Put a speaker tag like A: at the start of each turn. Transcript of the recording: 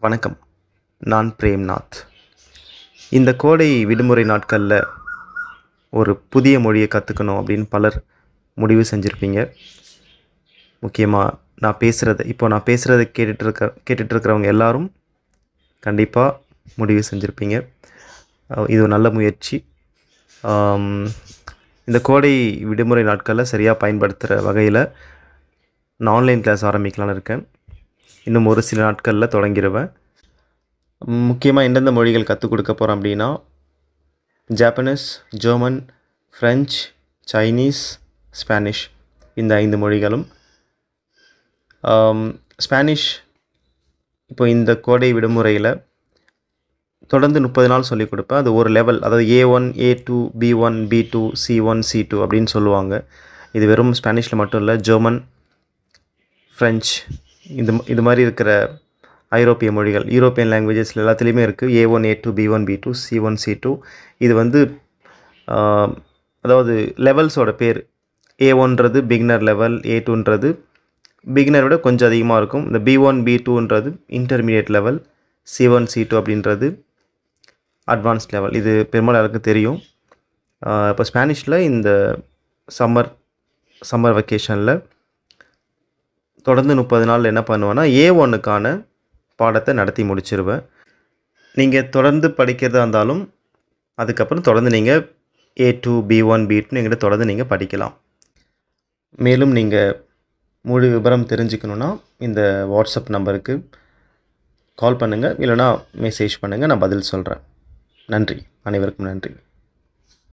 A: வணக்கம் நான் பிரேம்நாத் இந்த கோடை விடுமுறை நாட்களில் ஒரு புதிய மொழியை கற்றுக்கணும் அப்படின்னு பலர் முடிவு செஞ்சுருப்பீங்க முக்கியமாக நான் பேசுகிறத இப்போ நான் பேசுகிறத கேட்டுட்டு இருக்க கேட்டுட்டு இருக்கிறவங்க எல்லாரும் கண்டிப்பாக முடிவு செஞ்சுருப்பீங்க அஹ் இது ஒரு நல்ல முயற்சி ஆம், இந்த கோடை விடுமுறை நாட்களில் சரியாக பயன்படுத்துகிற வகையில் நான் ஆன்லைன் கிளாஸ் ஆரம்பிக்கலான்னு இருக்கேன் இன்னும் ஒரு சில நாட்களில் தொடங்கிடுவேன் முக்கியமாக எந்தெந்த மொழிகள் கற்றுக் கொடுக்க போகிறேன் அப்படின்னா Japanese German French Chinese Spanish இந்த ஐந்து மொழிகளும் ஆம், ஸ்பானிஷ் இப்போ இந்த கோடை விடுமுறையில் தொடர்ந்து முப்பது நாள் சொல்லிக் கொடுப்பேன் அது ஒரு லெவல் அதாவது A one A two B one B two C one C two அப்படின்னு சொல்லுவாங்க இது வெறும் ஸ்பானிஷில் மட்டும் இல்லை ஜெர்மன் ஃப்ரெஞ்ச் இந்த ம- இது மாதிரி இருக்கிற ஐரோப்பிய மொழிகள் யூரோப்பியன் லாங்குவேஜஸில் எல்லாத்துலேயுமே இருக்குது A one A two B one B two C one C two இது வந்து ஆஹ், அதாவது லெவல்ஸோட பேர் ஏ ஒன்றது பிகினர் லெவல் ஏ டூன்றது பிகினர் விட கொஞ்சம் அதிகமாக இருக்கும் இந்த பி ஒன் பி டூன்றது intermediate level C one C two அப்படின்றது அட்வான்ஸ் லெவல் இது பெரும்பாலும் எல்லாருக்கும் தெரியும் ஆஹ், இப்போ ஸ்பானிஷில் இந்த சம்மர் சம்மர் வெக்கேஷனில் தொடர்ந்து முப்பது நாள் என்ன பண்ணுவேன்னா ஏ ஒன்னுக்கான பாடத்தை நடத்தி முடிச்சிருவேன் நீங்கள் தொடர்ந்து படிக்கிறதா இருந்தாலும் அதுக்கப்புறம் தொடர்ந்து நீங்கள் A two B one B two எங்கிட்ட தொடர்ந்து நீங்கள் படிக்கலாம் மேலும் நீங்கள் முழு விவரம் தெரிஞ்சுக்கணுன்னா இந்த வாட்ஸ்அப் நம்பருக்கு கால் பண்ணுங்கள் இல்லைனா மெசேஜ் பண்ணுங்கள் நான் பதில் சொல்கிறேன் நன்றி அனைவருக்கும் நன்றி